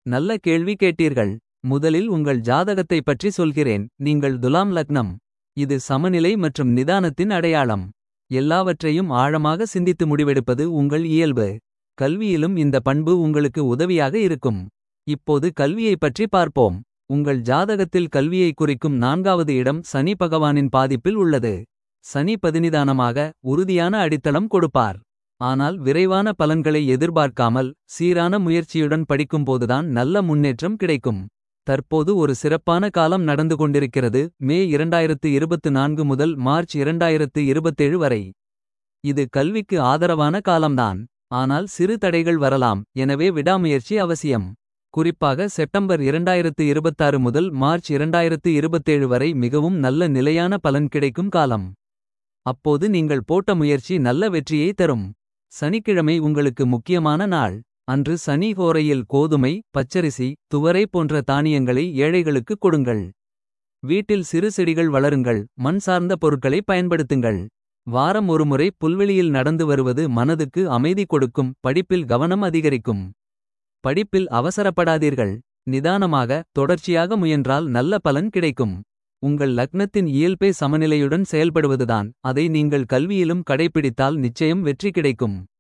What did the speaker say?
நல்ல கேள்வி கேட்டீர்கள் முதலில் உங்கள் ஜாதகத்தை பற்றி சொல்கிறேன் நீங்கள் துலாம் லக்னம் இது சமநிலை மற்றும் நிதானத்தின் அடையாளம் எல்லாவற்றையும் ஆழமாக சிந்தித்து முடிவெடுப்பது உங்கள் இயல்பு கல்வியிலும் இந்த பண்பு உங்களுக்கு உதவியாக இருக்கும் இப்போது கல்வியை பற்றி பார்ப்போம் உங்கள் ஜாதகத்தில் கல்வியை குறிக்கும் நான்காவது இடம் சனி பகவானின் பாதிப்பில் உள்ளது சனி பதினிதானமாக உறுதியான அடித்தளம் கொடுப்பார் ஆனால் விரைவான பலன்களை எதிர்பார்க்காமல் சீரான முயற்சியுடன் படிக்கும்போதுதான் நல்ல முன்னேற்றம் கிடைக்கும் தற்போது ஒரு சிறப்பான காலம் நடந்து கொண்டிருக்கிறது மே 2024 முதல் மார்ச் 2027 வரை இது கல்விக்கு ஆதரவான காலம்தான் ஆனால் சிறு தடைகள் வரலாம் எனவே விடாமுயற்சி அவசியம் குறிப்பாக செப்டம்பர் 2026 முதல் மார்ச் 2027 வரை மிகவும் நல்ல நிலையான பலன் கிடைக்கும் காலம் அப்போது நீங்கள் போட்ட முயற்சி நல்ல வெற்றியை தரும் சனிக்கிழமை உங்களுக்கு முக்கியமான நாள் அன்று சனி ஹோரையில் கோதுமை பச்சரிசி துவரை போன்ற தானியங்களை ஏழைகளுக்கு கொடுங்கள் வீட்டில் சிறு செடிகள் வளருங்கள் மண் சார்ந்த பொருட்களை பயன்படுத்துங்கள் வாரம் ஒருமுறை புல்வெளியில் நடந்து வருவது மனதுக்கு அமைதி கொடுக்கும் படிப்பில் கவனம் அதிகரிக்கும் படிப்பில் அவசரப்படாதீர்கள் நிதானமாக தொடர்ச்சியாக முயன்றால் நல்ல பலன் கிடைக்கும் உங்கள் லக்னத்தின் இயல்பே சமநிலையுடன் செயல்படுவதுதான் அதை நீங்கள் கல்வியிலும் கடைப்பிடித்தால் நிச்சயம் வெற்றி கிடைக்கும்